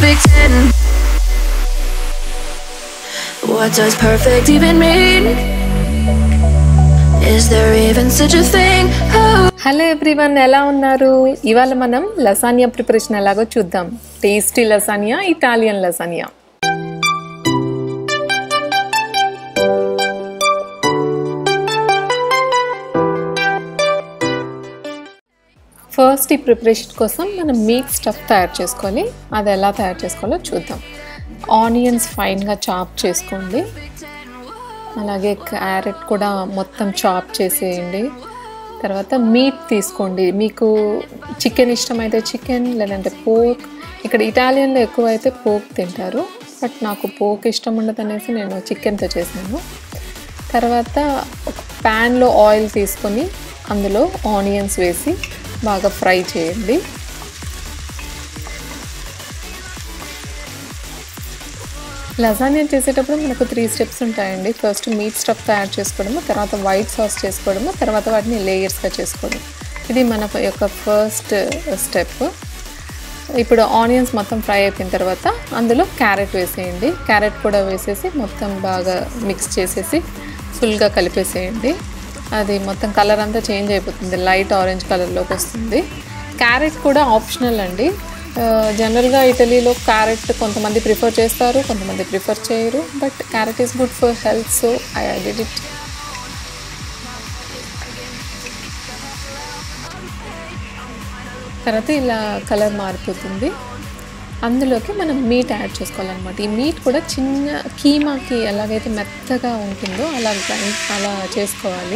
perfect 10. What does perfect even mean? Is there even such a thing? Oh. Hello everyone ఎలా ఉన్నారు ఇవాళ మనం lasagna preparation ఎలాగో చూద్దాం tasty lasagna Italian lasagna first ఈ preparation కోసం మనం మీట్ స్టఫ్ తయారు చేసుకోవాలి అది ఎలా తయారు చేసుకోవాలో చూద్దాం ఆనియన్స్ ఫైన్గా చాప్ చేసుకోండి అలాగే క్యారెట్ కూడా మొత్తం చాప్ చేసేయండి తర్వాత మీట్ తీసుకోండి మీకు చికెన్ ఇష్టమైతే చికెన్ లేదంటే పోక్ ఇక్కడ ఇటాలియన్లో ఎక్కువ అయితే పోక్ తింటారు బట్ నాకు పోక్ ఇష్టం ఉండదు అనేసి నేను చికెన్తో చేశాను తర్వాత ఒక ప్యాన్లో ఆయిల్ తీసుకొని అందులో ఆనియన్స్ వేసి బాగా ఫ్రై చేయండి లజానియా చేసేటప్పుడు మనకు త్రీ స్టెప్స్ ఉంటాయండి ఫస్ట్ మీట్ స్టఫ్ తయారు చేసుకోవడము తర్వాత వైట్ సాస్ చేసుకోవడము తర్వాత వాటిని లేయర్స్గా చేసుకోవడం ఇది మన యొక్క ఫస్ట్ స్టెప్ ఇప్పుడు ఆనియన్స్ మొత్తం ఫ్రై అయిపోయిన తర్వాత అందులో క్యారెట్ వేసేయండి క్యారెట్ కూడా వేసేసి మొత్తం బాగా మిక్స్ చేసేసి ఫుల్గా కలిపేసేయండి అది మొత్తం కలర్ అంతా చేంజ్ అయిపోతుంది లైట్ ఆరెంజ్ కలర్లోకి వస్తుంది క్యారెట్ కూడా ఆప్షనల్ అండి జనరల్గా ఇటలీలో క్యారెట్ కొంతమంది ప్రిఫర్ చేస్తారు కొంతమంది ప్రిఫర్ చేయరు but carrot is good for health so I did it తర్వాత ఇలా కలర్ మారిపోతుంది అందులోకి మనం మీట్ యాడ్ చేసుకోవాలన్నమాట ఈ మీట్ కూడా చిన్న కీమాకి ఎలాగైతే మెత్తగా ఉంటుందో అలా గ్రైండ్ అలా చేసుకోవాలి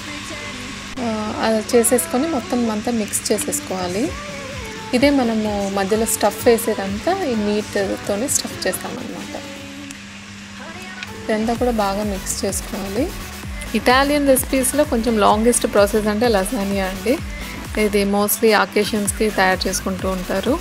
అలా చేసేసుకొని మొత్తం అంతా మిక్స్ చేసేసుకోవాలి ఇదే మనము మధ్యలో స్టఫ్ వేసేదంతా ఈ మీట్తోనే స్టఫ్ చేస్తామన్నమాట ఇదంతా కూడా బాగా మిక్స్ చేసుకోవాలి ఇటాలియన్ రెసిపీస్లో కొంచెం లాంగెస్ట్ ప్రాసెస్ అంటే లసానియా అండి ఇది మోస్ట్లీ అకేషన్స్కి తయారు చేసుకుంటూ ఉంటారు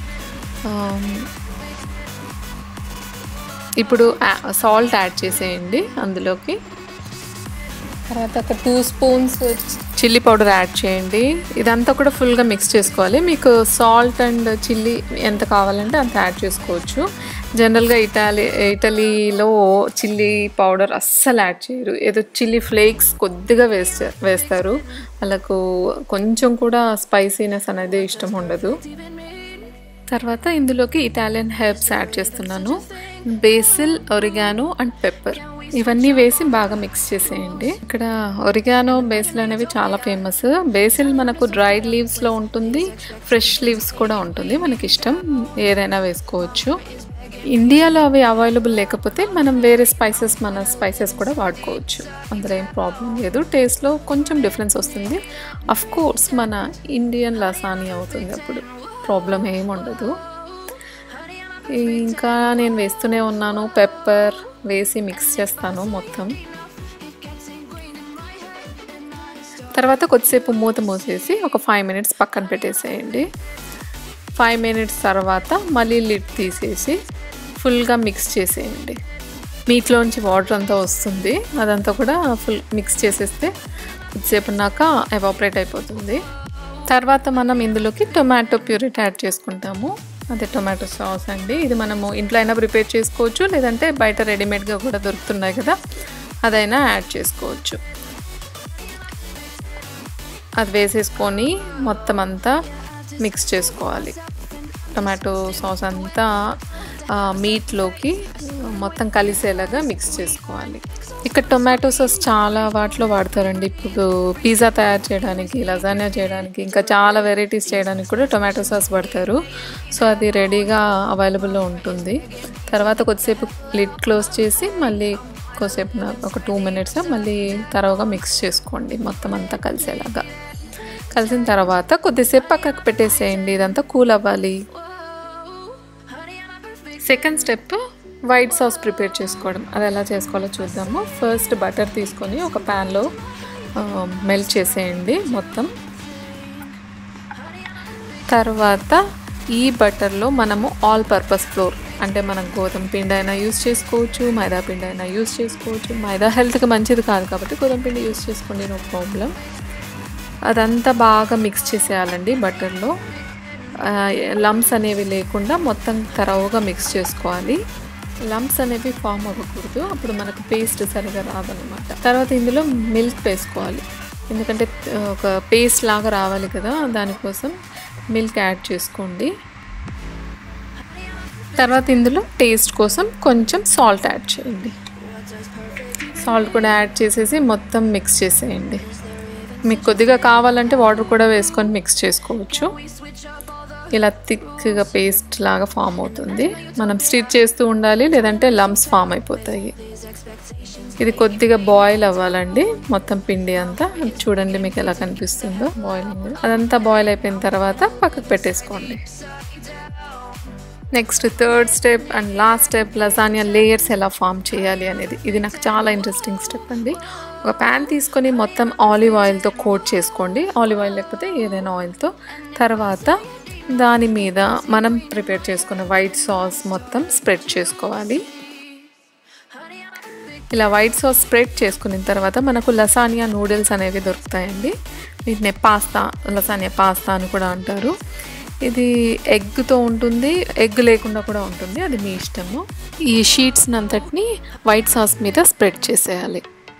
ఇప్పుడు సాల్ట్ యాడ్ చేసేయండి అందులోకి తర్వాత ఒక two spoons chilli powder add చేయండి ఇదంతా కూడా ఫుల్గా మిక్స్ చేసుకోవాలి మీకు సాల్ట్ అండ్ చిల్లీ ఎంత కావాలంటే అంత యాడ్ చేసుకోవచ్చు జనరల్గా ఇటాలీ ఇటలీలో చిల్లీ పౌడర్ అస్సలు యాడ్ చేయరు ఏదో చిల్లీ ఫ్లేక్స్ కొద్దిగా వేస్తే వేస్తారు వాళ్ళకు కొంచెం కూడా స్పైసీనెస్ అనేది ఇష్టం ఉండదు తర్వాత ఇందులోకి ఇటాలియన్ హెర్బ్స్ యాడ్ చేస్తున్నాను బేసిల్ ఒరిగానో అండ్ పెప్పర్ ఇవన్నీ వేసి బాగా మిక్స్ చేసేయండి ఇక్కడ ఒరిగానో బేసిల్ అనేవి చాలా ఫేమస్ బేసిల్ మనకు డ్రైడ్ లీవ్స్లో ఉంటుంది ఫ్రెష్ లీవ్స్ కూడా ఉంటుంది మనకి ఇష్టం ఏదైనా వేసుకోవచ్చు ఇండియాలో అవి అవైలబుల్ లేకపోతే మనం వేరే స్పైసెస్ మన స్పైసెస్ కూడా వాడుకోవచ్చు అందులో ఏం ప్రాబ్లం లేదు టేస్ట్లో కొంచెం డిఫరెన్స్ వస్తుంది అఫ్ కోర్స్ మన ఇండియన్ లసానీ అవుతుంది అప్పుడు ప్రాబ్లం ఏమి ఉండదు ఇంకా నేను వేస్తూనే ఉన్నాను పెప్పర్ వేసి మిక్స్ చేస్తాను మొత్తం తర్వాత కొద్దిసేపు మూత మూసేసి ఒక ఫైవ్ మినిట్స్ పక్కన పెట్టేసేయండి ఫైవ్ మినిట్స్ తర్వాత మళ్ళీ లిడ్ తీసేసి ఫుల్గా మిక్స్ చేసేయండి మీట్లోంచి వాటర్ అంతా వస్తుంది అదంతా కూడా ఫుల్ మిక్స్ చేసేస్తే కొద్దిసేపు ఉన్నాక ఎవాపరేట్ అయిపోతుంది తర్వాత మనం ఇందులోకి టొమాటో ప్యూరిట్ యాడ్ చేసుకుంటాము అదే టొమాటో సాస్ అండి ఇది మనము ఇంట్లో అయినా ప్రిపేర్ చేసుకోవచ్చు లేదంటే బయట రెడీమేడ్గా కూడా దొరుకుతున్నాయి కదా అదైనా యాడ్ చేసుకోవచ్చు అది వేసేసుకొని మొత్తం అంతా మిక్స్ చేసుకోవాలి టొమాటో సాస్ అంతా మీట్లోకి మొత్తం కలిసేలాగా మిక్స్ చేసుకోవాలి ఇక్కడ టొమాటో సాస్ చాలా వాటిలో వాడతారండి ఇప్పుడు పిజ్జా తయారు చేయడానికి లజానియా చేయడానికి ఇంకా చాలా వెరైటీస్ చేయడానికి కూడా టొమాటో సాస్ పడతారు సో అది రెడీగా అవైలబుల్లో ఉంటుంది తర్వాత కొద్దిసేపు లిడ్ క్లోజ్ చేసి మళ్ళీ కొద్దిసేపు ఒక టూ మినిట్స్ మళ్ళీ తర్వాగా మిక్స్ చేసుకోండి మొత్తం అంతా కలిసేలాగా కలిసిన తర్వాత కొద్దిసేపు పక్కకు పెట్టేసేయండి ఇదంతా కూల్ అవ్వాలి second step white sauce prepare చేసుకోవడం అది ఎలా చేసుకోవాలో చూద్దాము ఫస్ట్ బటర్ తీసుకొని ఒక ప్యాన్లో మెల్ట్ చేసేయండి మొత్తం తర్వాత ఈ బటర్లో మనము ఆల్ పర్పస్ ఫ్లోర్ అంటే మనం గోధుమ పిండి అయినా యూస్ చేసుకోవచ్చు మైదా పిండి అయినా యూస్ చేసుకోవచ్చు మైదా హెల్త్కి మంచిది కాదు కాబట్టి గోధుమ పిండి యూస్ చేసుకోండి నో ప్రాబ్లం అదంతా బాగా మిక్స్ చేసేయాలండి బటర్లో లమ్స్ అనేవి లేకుండా మొత్తం తరవుగా మిక్స్ చేసుకోవాలి లమ్స్ అనేవి ఫామ్ అవ్వకూడదు అప్పుడు మనకు పేస్ట్ సరిగా రాదనమాట తర్వాత ఇందులో మిల్క్ వేసుకోవాలి ఎందుకంటే ఆ, ఒక పేస్ట్ లాగా రావాలి కదా దానికోసం మిల్క్ యాడ్ చేసుకోండి తర్వాత ఇందులో టేస్ట్ కోసం కొంచెం సాల్ట్ యాడ్ చేయండి సాల్ట్ కూడా యాడ్ చేసేసి మొత్తం మిక్స్ చేసేయండి మీకు కొద్దిగా కావాలంటే వాటర్ కూడా వేసుకొని మిక్స్ చేసుకోవచ్చు ఇలా థిక్గా పేస్ట్ లాగా ఫామ్ అవుతుంది మనం స్టిచ్ చేస్తూ ఉండాలి లేదంటే లమ్స్ ఫామ్ అయిపోతాయి ఇది కొద్దిగా బాయిల్ అవ్వాలండి మొత్తం పిండి అంతా చూడండి మీకు ఎలా కనిపిస్తుందో బాయిలింగ్ అదంతా బాయిల్ అయిపోయిన తర్వాత పక్కకు పెట్టేసుకోండి next third step and last step lasagna layers ఎలా ఫామ్ చేయాలి అనేది ఇది నాకు చాలా ఇంట్రెస్టింగ్ స్టెప్ అండి ఒక ప్యాన్ తీసుకొని మొత్తం ఆలివ్ ఆయిల్తో కోట్ చేసుకోండి ఆలివ్ ఆయిల్ లేకపోతే ఏదైనా ఆయిల్తో తర్వాత దాని మీద మనం ప్రిపేర్ చేసుకున్న వైట్ సాస్ మొత్తం స్ప్రెడ్ చేసుకోవాలి ఇలా వైట్ సాస్ స్ప్రెడ్ చేసుకున్న తర్వాత మనకు లసానియా నూడిల్స్ అనేవి దొరుకుతాయండి వీటిని పాస్తా లసానియా పాస్తా అని కూడా అంటారు ఇది ఎగ్తో ఉంటుంది ఎగ్ లేకుండా కూడా ఉంటుంది అది మీ ఇష్టము ఈ షీట్స్ అంతటిని వైట్ సాస్ మీద స్ప్రెడ్ చేసేయాలి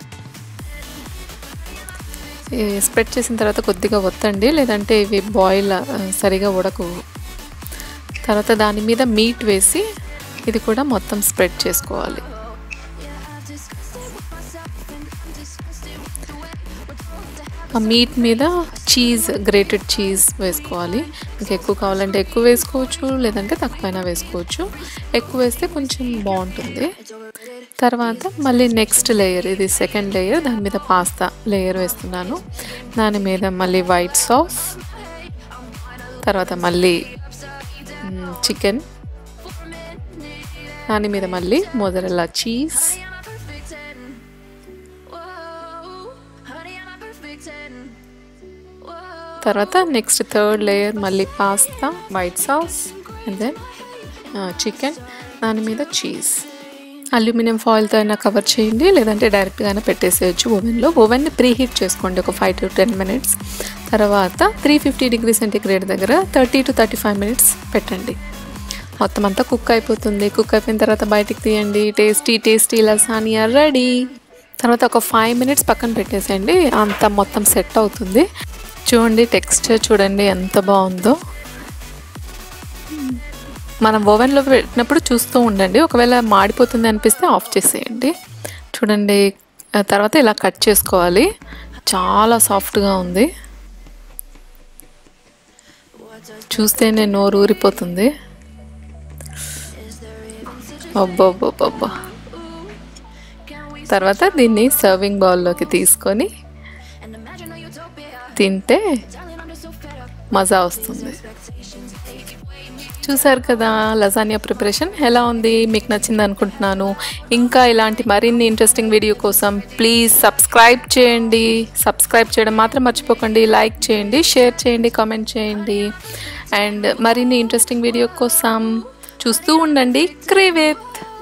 ఈ స్ప్రెడ్ చేసిన తర్వాత కొద్దిగా ఒత్తండి లేదంటే ఇవి బాయిల్ ఆ, సరిగా ఉడకవు తర్వాత దాని మీద మీట్ వేసి ఇది కూడా మొత్తం స్ప్రెడ్ చేసుకోవాలి ఆ మీట్ మీద చీజ్ గ్రేటెడ్ చీజ్ వేసుకోవాలి మీకు ఎక్కువ కావాలంటే ఎక్కువ వేసుకోవచ్చు లేదంటే తక్కువైనా వేసుకోవచ్చు ఎక్కువ వేస్తే కొంచెం బాగుంటుంది తర్వాత మళ్ళీ నెక్స్ట్ లేయర్ ఇది సెకండ్ లేయర్ దాని మీద పాస్తా లేయర్ వేస్తున్నాను దాని మీద మళ్ళీ వైట్ సాస్ తర్వాత మళ్ళీ చికెన్ దాని మీద మళ్ళీ మొదరలా చీజ్ తర్వాత నెక్స్ట్ థర్డ్ లేయర్ మళ్ళీ pasta white sauce and then chicken దాని మీద చీజ్ అల్యూమినియం ఫాయిల్తో అయినా కవర్ చేయండి లేదంటే డైరెక్ట్గా అయినా పెట్టేసేయచ్చు ఓవెన్లో ఓవెన్ని ప్రీ హీట్ చేసుకోండి ఒక ఫైవ్ టు టెన్ మినిట్స్ తర్వాత త్రీ ఫిఫ్టీ డిగ్రీ సెంటిగ్రేడ్ దగ్గర thirty to thirty five minutes పెట్టండి మొత్తం అంతా కుక్ అయిపోతుంది కుక్ అయిపోయిన తర్వాత బయటికి తీయండి టేస్టీ టేస్టీ లసానియా రెడీ తర్వాత ఒక ఫైవ్ మినిట్స్ పక్కన పెట్టేసేయండి అంత మొత్తం సెట్ అవుతుంది చూడండి టెక్స్చర్ చూడండి ఎంత బాగుందో మనం ఓవెన్లో పెట్టినప్పుడు చూస్తూ ఉండండి ఒకవేళ మాడిపోతుంది అనిపిస్తే ఆఫ్ చేసేయండి చూడండి ఆ తర్వాత ఇలా కట్ చేసుకోవాలి చాలా సాఫ్ట్గా ఉంది చూస్తేనే నోరు ఊరిపోతుంది అబ్బబ్బబ్బబ్బా తర్వాత దీన్ని సర్వింగ్ బౌల్లోకి తీసుకొని తింటే మజా వస్తుంది చూసారు కదా లజానియా ప్రిపరేషన్ ఎలా ఉంది మీకు నచ్చింది అనుకుంటున్నాను ఇంకా ఇలాంటి మరిన్ని ఇంట్రెస్టింగ్ వీడియో కోసం ప్లీజ్ సబ్స్క్రైబ్ చేయండి సబ్స్క్రైబ్ చేయడం మాత్రం మర్చిపోకండి లైక్ చేయండి షేర్ చేయండి కామెంట్ చేయండి అండ్ మరిన్ని ఇంట్రెస్టింగ్ వీడియో కోసం చూస్తూ ఉండండి క్రేవేత్